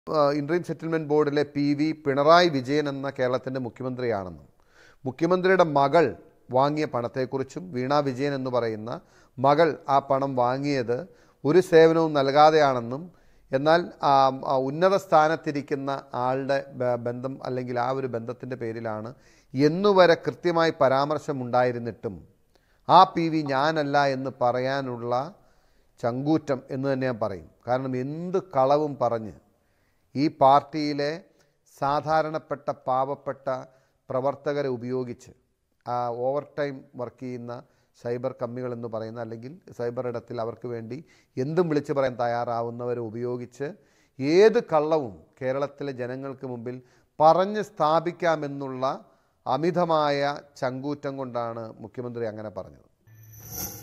interim settlement ബോർഡിലെ P V Pinarayi Vijayan എന്ന കേരളത്തിൻ്റെ മുഖ്യമന്ത്രിയാണെന്നും മുഖ്യമന്ത്രിയുടെ മകൾ വാങ്ങിയ പണത്തെക്കുറിച്ചും വീണ വിജയൻ എന്ന് പറയുന്ന മകൾ ആ പണം വാങ്ങിയത് ഒരു സേവനവും നൽകാതെയാണെന്നും എന്നാൽ ആ, ആ ഉന്നത സ്ഥാനത്തിരിക്കുന്ന ആളുടെ ബ- ബന്ധം അല്ലെങ്കിൽ ആ ഒരു ബന്ധത്തിൻ്റെ പേരിലാണ് എന്നുവരെ കൃത്യമായി പരാമർശമുണ്ടായിരുന്നിട്ടും ആ പി വി ഞാനല്ല എന്ന് പറയാനുള്ള ചങ്കൂറ്റം എന്ന് തന്നെ ഞാൻ പറയും കാരണം എന്ത് കളവും പറഞ്ഞ് ഈ പാർട്ടിയിലെ സാധാരണപ്പെട്ട പാവപ്പെട്ട പ്രവർത്തകരെ ഉപയോഗിച്ച് ആ ഓവർ ടൈം വർക്ക് ചെയ്യുന്ന സൈബർ കമ്മികൾ എന്ന് പറയുന്ന അല്ലെങ്കിൽ സൈബർ ഇടത്തിൽ അവർക്ക് വേണ്ടി എന്തും വിളിച്ചു പറയാൻ തയ്യാറാവുന്നവരെ ഉപയോഗിച്ച് ഏത് കള്ളവും കേരളത്തിലെ ജനങ്ങൾക്ക് മുമ്പിൽ പറഞ്ഞ് സ്ഥാപിക്കാമെന്നുള്ള അമിതമായ ചങ്കൂറ്റം കൊണ്ടാണ് മുഖ്യമന്ത്രി അങ്ങനെ പറഞ്ഞത്